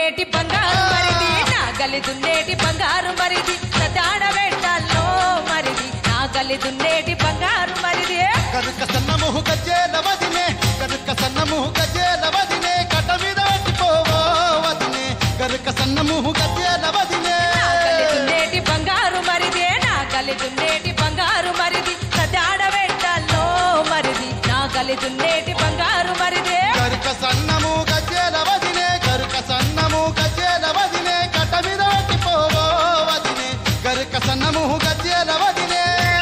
దున్నేటి బంగారు మరిది నా గలి దున్నేటి బంగారు మరిది సదాడ పెట్టాలో మరిది నా గలి దున్నేటి బంగారు మరిది కనుక సన్నముహు గజ్జేల వదినే కనుక సన్నముహు గజ్జేల వదినే కట్ట మీద పట్టిపోవో వదినే కనుక సన్నముహు గజ్జేల వదినే నా గలి దున్నేటి బంగారు మరిదే నా గలి దున్నేటి బంగారు మరిది సదాడ పెట్టాలో మరిది నా గలి దున్నేటి బంగారు మరిదే కరుక సన్నము గజ్జేల వదినే కరుక సన్నము గజ్జేల వదినే కట్ట మీద పట్టిపోవో వదినే కరుక సన్నముహు గజ్జేల వదినే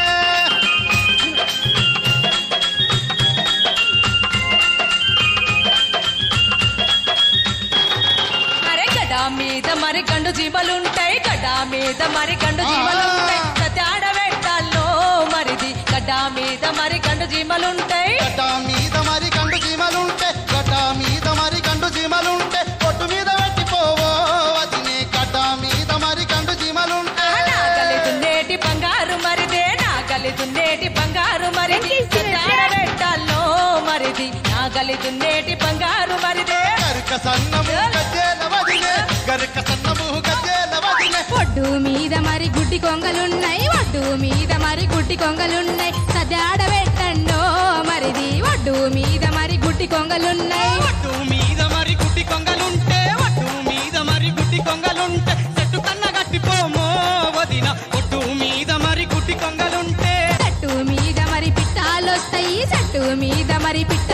అరే గడా మీద మరి గండు జీవలుంటాయి గడా మీద మరి గండు జీవలుంటాయి సదాడ పెట్టాలో మరిది గడ్డా మీద మరి గండు జీవలుంటాయి గడ్డ మీద మరి కండు చీమలుంటే గడ్డ మీద మరి కండు చీమలుంటే పొట్టు మీద పట్టిపోవో వదినే గడ్డ మీద మరి కండు చీమలుంటే నా గలి దున్నేటి బంగారు మరిదే నా గలి దున్నేటి బంగారు మరిది సదాడ పెట్టాలో మరిది నా గలి దున్నేటి బంగారు మరిదే గరుక సన్నము గజ్జేల వదినే గరుక సన్నము గజ్జేల వదినే ఒడ్డు మీద మరి గుడ్డి కొంగలున్నాయి ఒడ్డు మీద మరి గుడ్డి కొంగలున్నాయి సదాడ పెట్టండో మరిది ఒడ్డు మీద మరి గుడ్డి కొంగలున్నాయి ఒట్టు మీద మరి గుడ్డి కొంగలుంటే ఒట్టు మీద మరి గుడ్డి కొంగలుంటే చెట్టు కన్న గట్టిపోమో వదిన ఒట్టు మీద మరి గుడ్డి కొంగలుంటే చెట్టు మీద మరి పిట్టాలొస్తాయి చెట్టు మీద మరి పిట్ట